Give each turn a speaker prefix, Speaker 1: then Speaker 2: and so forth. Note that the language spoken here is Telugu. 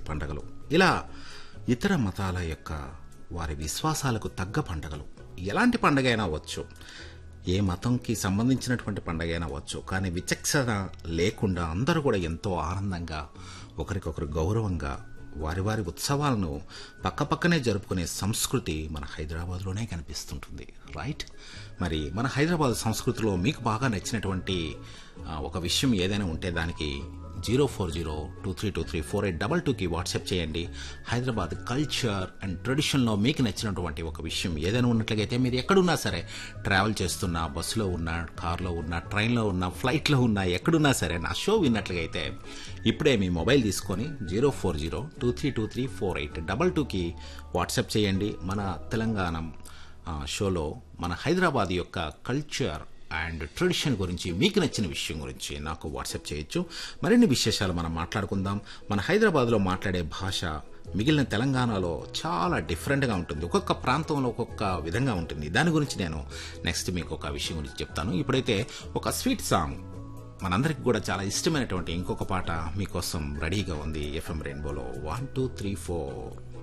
Speaker 1: పండగలు ఇలా ఇతర మతాల యొక్క వారి విశ్వాసాలకు తగ్గ పండగలు ఎలాంటి పండగ అయినా అవ్వచ్చు ఏ మతంకి సంబంధించినటువంటి పండగ అయినా అవ్వచ్చు కానీ విచక్షణ లేకుండా అందరూ కూడా ఎంతో ఆనందంగా ఒకరికొకరు గౌరవంగా వారి వారి ఉత్సవాలను పక్కపక్కనే జరుపుకునే సంస్కృతి మన హైదరాబాద్లోనే కనిపిస్తుంటుంది రైట్ మరి మన హైదరాబాద్ సంస్కృతిలో మీకు బాగా నచ్చినటువంటి ఆ, ఒక విషయం ఏదైనా ఉంటే దానికి zero four zero two three two three four eight double టూకి వాట్సాప్ చేయండి హైదరాబాద్ కల్చర్ అండ్ ట్రెడిషన్లో మీకు నచ్చినటువంటి ఒక విషయం ఏదైనా ఉన్నట్లయితే మీరు ఎక్కడున్నా సరే ట్రావెల్ చేస్తున్నా బస్సులో ఉన్నా కార్లో ఉన్నా ట్రైన్లో ఉన్నా ఫ్లైట్లో ఉన్నా ఎక్కడున్నా సరే నా షో విన్నట్లయితే ఇప్పుడే మీ మొబైల్ తీసుకొని zero four zero two three two three four eight double టూకి వాట్సాప్ చేయండి మన తెలంగాణ ఆ, షోలో మన హైదరాబాద్ యొక్క కల్చర్ అండ్ ట్రెడిషన్ గురించి మీకు నచ్చిన విషయం గురించి నాకు వాట్సాప్ చేయొచ్చు మరిన్ని విశేషాలు మనం మాట్లాడుకుందాం మన హైదరాబాద్లో మాట్లాడే భాష మిగిలిన తెలంగాణలో చాలా డిఫరెంట్గా ఉంటుంది ఒక్కొక్క ప్రాంతంలో ఒక్కొక్క విధంగా ఉంటుంది దాని గురించి నేను నెక్స్ట్ మీకు ఒక విషయం గురించి చెప్తాను ఇప్పుడైతే ఒక స్వీట్ సాంగ్ మనందరికి కూడా చాలా ఇష్టమైనటువంటి ఇంకొక పాట మీకోసం రెడీగా ఉంది ఎఫ్ఎం రెయిన్బోలో వన్ టూ త్రీ ఫోర్